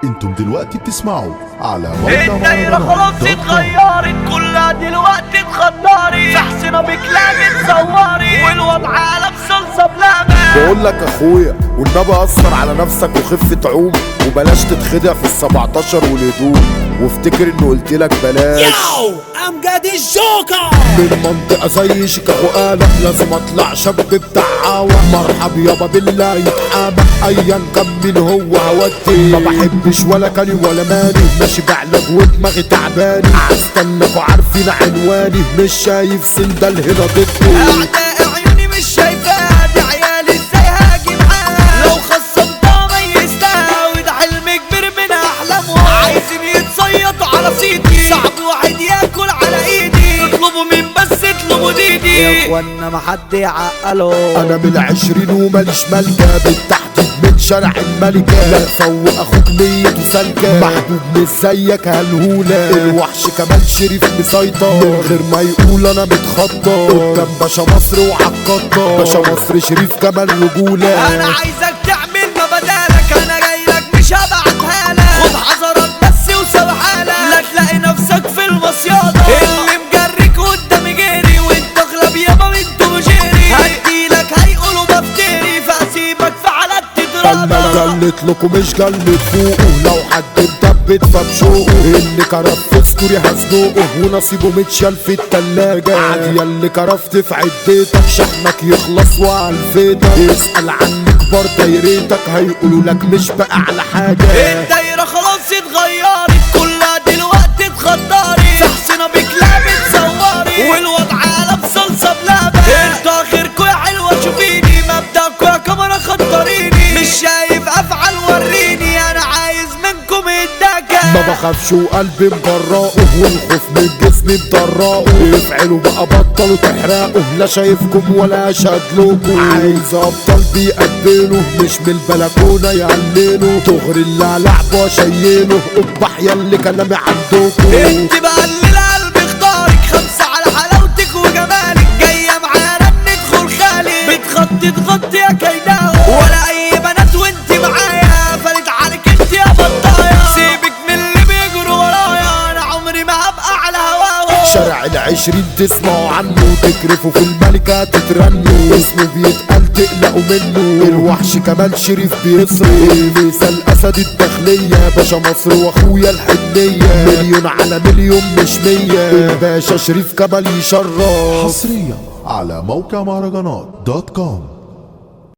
انتم دلوقتي بتسمعوا على موقع الدايرة خلاص مهرجانات دوت كوم. اتغيرت كلها دلوقتي اتخدرت شحسنا بكلاب اتصوري والوضع عالم صلصة بلبن بقول لك اخويا والنبي اثر على نفسك وخف تعوم وبلاش تتخدع في السبعتاشر والهدوم وافتكر انه قلت لك بلاش Yo, امجد الجوكر من منطقة زي شيكاغو قالك لازم اطلع شاب بتاع عوا مرحب يابا بالله يتحامى ايا كان مين هو هودي ما بحبش ولا كلي ولا مالي ماشي بعلق ودماغي تعباني هستناكوا عارفين عنواني مش شايف سندال هنا ضدي اعداء عيوني مش شايفاها دي عيالي ازاي هاجي معاها لو خصمتها ميزتها وده حلم كبير من احلامهم عايزين يتصيدوا على صيدي صعب واحد ياكل على ايدي اطلبوا مين بس اطلبوا ديدي يا اخوانا ما حد يعقله انا من العشرين وماليش ملكة بالتحديد من شارع الملكة لا فوق اخوك نيته سالكة محبوب مش زيك هالهولة الوحش كمان شريف مسيطر من غير ما يقول انا متخطى قدام باشا مصر وعالقطة باشا مصر شريف كمان رجولة انا عايزك تعمل ما بدالك انا جاي لك مش هبعتها لك خد حذرك بس وسوحالك لا تلاقي نفسك في المصيادة اللي مجريك قدامي جيري وانت اغلب يابا بنت وجيري هديلك هيقولوا بفتري فاسيبك في حالات انا تتراضى جلت لكم مش جلت فوقه لو حد مثبت فبشوقه اللي كرف في سكوري هزنقه ونصيبه متشال في التلاجة عادي اللي كرفت في عدتك شحنك يخلص وعلفتك اسأل عني كبار دايرتك هيقولوا لك مش بقى على حاجة الدايرة خلاص اتغيرت كلها دلوقتي اتخدرت شخصنا بكلاب اتصوري والوضع عالم صلصة بلبن انتوا اخركوا يا حلوة شوفيني مبدأكوا يا كاميرا خطريني مش شايف افعل وريني انا عايز منكم الدكة ما بخافش وقلبي مجرأه والخوف من جسمي مطرقه افعلوا بقى بطلوا تحرقوا لا شايفكم ولا اشهد لكم عايز ابطال بيقبلوا مش من البلكونه يعلنوا دغري اللي لعبه شيله اقبح ياللي كلامي عندكم انت بقى اللي القلب اختارك خمسة على حلاوتك وجمالك جاية معانا ندخل خالي بتخطي تغطي يا كيداوي ولا اي بنات وانت معايا فارد عليك انت يا بطايا سيبك من اللي بيجروا ورايا انا عمري ما هبقى على هواهم شارع العشرين تسمعوا عنه تكرفوا في الملكة تترنوا اسمه بيتقال تقلقوا منه الوحش كمان شريف بيصرف المثال اسد الداخلية باشا مصر واخويا الحنية مليون على مليون مش مية الباشا شريف كمال يشرف حصريا على موقع مهرجانات دوت كوم